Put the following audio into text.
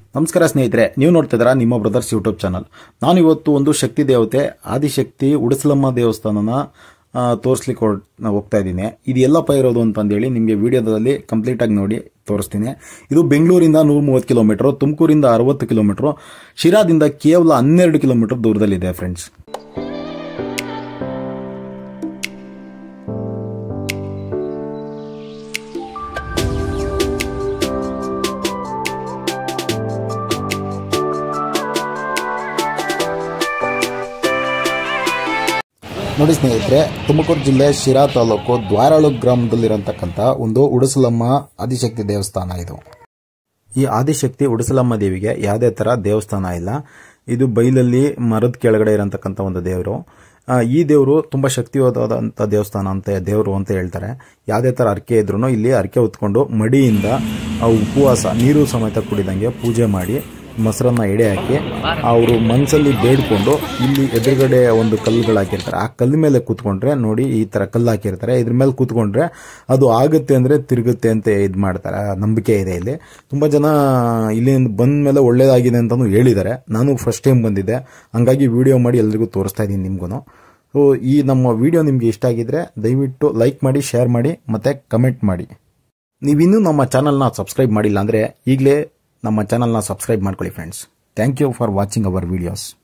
ನಮಸ್ಕಾರ ಸ್ನೇಹಿತರೆ ನೀವು ನೋಡ್ತಿದ್ದೀರಾ ನಿಮ್ಮ ಬ್ರದರ್ಸ್ ಯೂಟ್ಯೂಬ್ ಚಾನಲ್ ನಾನು ಇವತ್ತು ಒಂದು ಶಕ್ತಿ ದೇವತೆ ಆದಿಶಕ್ತಿ ಉಡಸಲಮ್ಮ ದೇವಸ್ಥಾನನ ತೋರಿಸ್ಲಿಕ್ಕೆ ಹೊರ್ ಹೋಗ್ತಾ ಇದ್ದೀನಿ ಇದು ಎಲ್ಲಪ್ಪ ಇರೋದು ಅಂತಂದೇಳಿ ನಿಮಗೆ ವಿಡಿಯೋದಲ್ಲಿ ಕಂಪ್ಲೀಟಾಗಿ ನೋಡಿ ತೋರಿಸ್ತೀನಿ ಇದು ಬೆಂಗಳೂರಿಂದ ನೂರ ಮೂವತ್ತು ಕಿಲೋಮೀಟ್ರು ತುಮಕೂರಿಂದ ಅರವತ್ತು ಕಿಲೋಮೀಟ್ರು ಶಿರಾದಿಂದ ಕೇವಲ ಹನ್ನೆರಡು ಕಿಲೋಮೀಟರ್ ದೂರದಲ್ಲಿದೆ ಫ್ರೆಂಡ್ಸ್ ನೋಡಿ ಸ್ನೇಹಿತರೆ ತುಮಕೂರು ಜಿಲ್ಲೆ ಶಿರಾ ತಾಲೂಕು ದ್ವಾರಾಳು ಗ್ರಾಮದಲ್ಲಿರತಕ್ಕಂಥ ಒಂದು ಉಡಸಲಮ್ಮ ಆದಿಶಕ್ತಿ ದೇವಸ್ಥಾನ ಇದು ಈ ಆದಿಶಕ್ತಿ ಉಡಸಲಮ್ಮ ದೇವಿಗೆ ಯಾವುದೇ ಥರ ದೇವಸ್ಥಾನ ಇಲ್ಲ ಇದು ಬೈಲಲ್ಲಿ ಮರದ ಕೆಳಗಡೆ ಇರತಕ್ಕಂಥ ಒಂದು ದೇವರು ಆ, ಈ ದೇವರು ತುಂಬ ಶಕ್ತಿವಾದಂಥ ದೇವಸ್ಥಾನ ಅಂತ ದೇವರು ಅಂತ ಹೇಳ್ತಾರೆ ಯಾವುದೇ ಥರ ಅರ್ಕೆ ಇದ್ರೂ ಇಲ್ಲಿ ಅರ್ಕೆ ಹೊತ್ಕೊಂಡು ಮಡಿಯಿಂದ ಆ ಉಪವಾಸ ನೀರು ಸಮೇತ ಕುಡಿದಂಗೆ ಪೂಜೆ ಮಾಡಿ ಮೊಸರನ್ನ ಎಡೆ ಹಾಕಿ ಅವರು ಮನಸ್ಸಲ್ಲಿ ಬೇಡ್ಕೊಂಡು ಇಲ್ಲಿ ಎದುರುಗಡೆ ಒಂದು ಕಲ್ಲುಗಳು ಹಾಕಿರ್ತಾರೆ ಆ ಕಲ್ಲು ಮೇಲೆ ಕೂತ್ಕೊಂಡ್ರೆ ನೋಡಿ ಈ ತರ ಕಲ್ಲು ಹಾಕಿರ್ತಾರೆ ಇದ್ರ ಮೇಲೆ ಕೂತ್ಕೊಂಡ್ರೆ ಅದು ಆಗುತ್ತೆ ಅಂದ್ರೆ ತಿರುಗುತ್ತೆ ಅಂತ ಇದು ಮಾಡ್ತಾರೆ ಆ ನಂಬಿಕೆ ಇದೆ ಇಲ್ಲಿ ತುಂಬಾ ಜನ ಇಲ್ಲಿ ಬಂದ ಮೇಲೆ ಒಳ್ಳೇದಾಗಿದೆ ಅಂತಾನು ಹೇಳಿದ್ದಾರೆ ನಾನು ಫಸ್ಟ್ ಟೈಮ್ ಬಂದಿದ್ದೆ ಹಂಗಾಗಿ ವಿಡಿಯೋ ಮಾಡಿ ಎಲ್ರಿಗೂ ತೋರಿಸ್ತಾ ಇದ್ದೀನಿ ನಿಮ್ಗೂ ಸೊ ಈ ನಮ್ಮ ವಿಡಿಯೋ ನಿಮ್ಗೆ ಇಷ್ಟ ಆಗಿದ್ರೆ ದಯವಿಟ್ಟು ಲೈಕ್ ಮಾಡಿ ಶೇರ್ ಮಾಡಿ ಮತ್ತೆ ಕಮೆಂಟ್ ಮಾಡಿ ನೀವಿನ್ನೂ ನಮ್ಮ ಚಾನಲ್ನ ಸಬ್ಸ್ಕ್ರೈಬ್ ಮಾಡಿಲ್ಲ ಅಂದರೆ ಈಗಲೇ ನಮ್ಮ ಚಾನಲ್ನ ಸಬ್ಸ್ಕ್ರೈಬ್ ಮಾಡ್ಕೊಳ್ಳಿ friends thank you for watching our videos